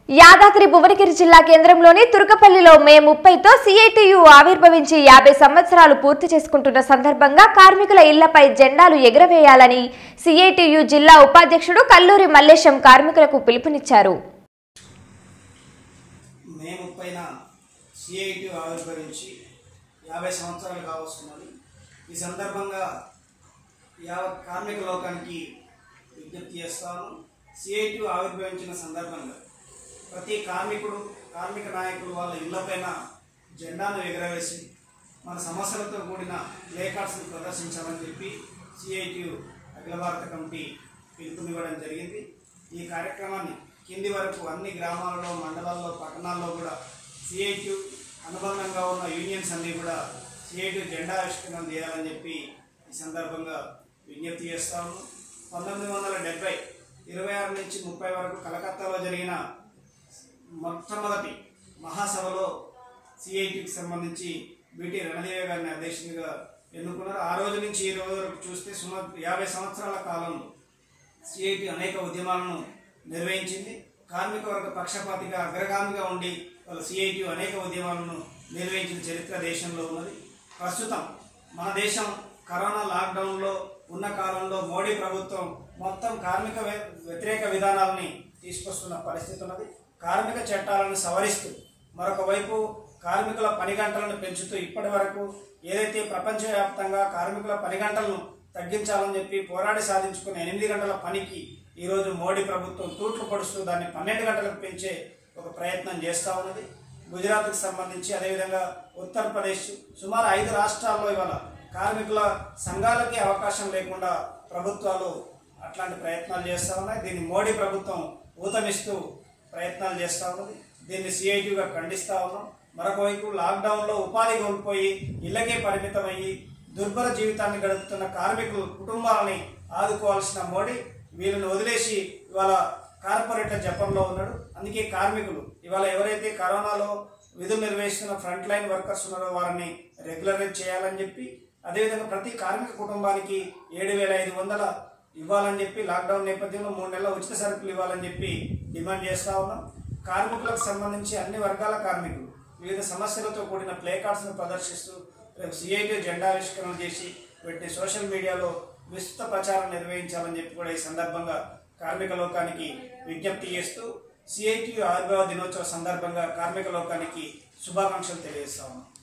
యాదాద్రి భువనగిరి జిల్లా కేంద్రంలోని తుర్కపల్లిలో మే ముప్పైతో సిఐటియు ఆవిర్భవించి యాభై సంవత్సరాలు పూర్తి చేసుకుంటున్న సందర్భంగా కార్మికుల ఇళ్లపై జెండాలు ఎగురవేయాలని సిఐటియు జిల్లా ఉపాధ్యక్షుడు కల్లూరి మల్లేశం కార్మికులకు పిలుపునిచ్చారు మే ముప్పైన సిఐటి ఆవిర్భవించి యాభై సంవత్సరాలు కావస్తున్నది ఈ సందర్భంగా యావత్ కార్మిక లోకానికి విజ్ఞప్తి చేస్తాను సిఐటి ఆవిర్భవించిన సందర్భంగా ప్రతి కార్మికుడు కార్మిక నాయకులు వాళ్ళ ఇళ్లపైన జెండాను ఎగరవేసి మన సమస్యలతో కూడిన ప్లే కార్డ్స్ని ప్రదర్శించాలని చెప్పి సిఐటియు అఖిల భారత కమిటీ పిలుపునివ్వడం జరిగింది ఈ కార్యక్రమాన్ని కింది వరకు అన్ని గ్రామాలలో మండలాల్లో పట్టణాల్లో కూడా సిఐటియు అనుబంధంగా ఉన్న యూనియన్స్ అన్నీ కూడా సిఐటియు జెండా ఆవిష్కరణ చేయాలని చెప్పి ఈ సందర్భంగా విజ్ఞప్తి చేస్తాము పంతొమ్మిది వందల డెబ్బై ఇరవై ఆరు నుంచి ముప్పై వరకు కలకత్తాలో జరిగిన మొట్టమొదటి మహాసభలో సిఐటికి సంబంధించి బిటి రణదేవి గారిని అధ్యక్షునిగా ఎన్నుకున్నారు ఆ రోజు నుంచి ఈ రోజు వరకు చూస్తే సుమారు యాభై సంవత్సరాల కాలంలో సిఐటి అనేక ఉద్యమాలను నిర్వహించింది కార్మిక వర్గ పక్షపాతిగా అగ్రగామిగా ఉండి వాళ్ళ సిఐటి అనేక ఉద్యమాలను నిర్వహించిన చరిత్ర దేశంలో ఉన్నది ప్రస్తుతం మన దేశం కరోనా లాక్డౌన్లో ఉన్న కాలంలో మోడీ ప్రభుత్వం మొత్తం కార్మిక వ్య- వ్యతిరేక విధానాలని తీసుకొస్తున్న పరిస్థితి ఉన్నది కార్మిక చట్టాలను సవరిస్తూ మరొక వైపు కార్మికుల పని గంటలను పెంచుతూ ఇప్పటి వరకు ఏదైతే ప్రపంచవ్యాప్తంగా కార్మికుల పని గంటలను తగ్గించాలని చెప్పి పోరాడి సాధించుకున్న ఎనిమిది గంటల పనికి ఈరోజు మోడీ ప్రభుత్వం తూట్లు పడుస్తూ దాన్ని పన్నెండు గంటలకు పెంచే ఒక ప్రయత్నం చేస్తూ ఉన్నది గుజరాత్కు సంబంధించి అదేవిధంగా ఉత్తరప్రదేశ్ సుమారు ఐదు రాష్ట్రాల్లో ఇవాళ కార్మికుల సంఘాలకి అవకాశం లేకుండా ప్రభుత్వాలు అట్లాంటి ప్రయత్నాలు చేస్తూ ఉన్నాయి దీన్ని మోడీ ప్రభుత్వం ఊతమిస్తూ ప్రయత్నాలు చేస్తూ ఉన్నది దీన్ని సిఐటిగా ఖండిస్తూ ఉన్నాం మరొక వైపు లాక్డౌన్లో ఉపాధి కోల్పోయి ఇళ్ళకే పరిమితమయ్యి దుర్భర జీవితాన్ని గడుపుతున్న కార్మికులు కుటుంబాలని ఆదుకోవాల్సిన మోడీ వీళ్ళని వదిలేసి ఇవాళ కార్పొరేటర్ జపంలో ఉన్నాడు అందుకే కార్మికులు ఇవాళ ఎవరైతే కరోనాలో విధులు నిర్వహిస్తున్న ఫ్రంట్ లైన్ వర్కర్స్ ఉన్నారో వారిని రెగ్యులరైజ్ చేయాలని చెప్పి అదేవిధంగా ప్రతి కార్మిక కుటుంబానికి ఏడు వేల ఐదు వందల ఇవ్వాలని చెప్పి లాక్డౌన్ నేపథ్యంలో మూడు నెలల ఉచిత సరుకులు ఇవ్వాలని చెప్పి డిమాండ్ చేస్తా ఉన్నాం కార్మికులకు సంబంధించి అన్ని వర్గాల కార్మికులు వివిధ సమస్యలతో కూడిన ప్లే కార్డ్స్ను ప్రదర్శిస్తూ రేపు సిఐటి జెండా ఆవిష్కరణ చేసి పెట్టి సోషల్ మీడియాలో విస్తృత ప్రచారం నిర్వహించాలని చెప్పి కూడా ఈ సందర్భంగా కార్మిక లోకానికి విజ్ఞప్తి చేస్తూ సిఐటి ఆవిర్భావ దినోత్సవ సందర్భంగా కార్మిక లోకానికి శుభాకాంక్షలు తెలియజేస్తా ఉన్నాం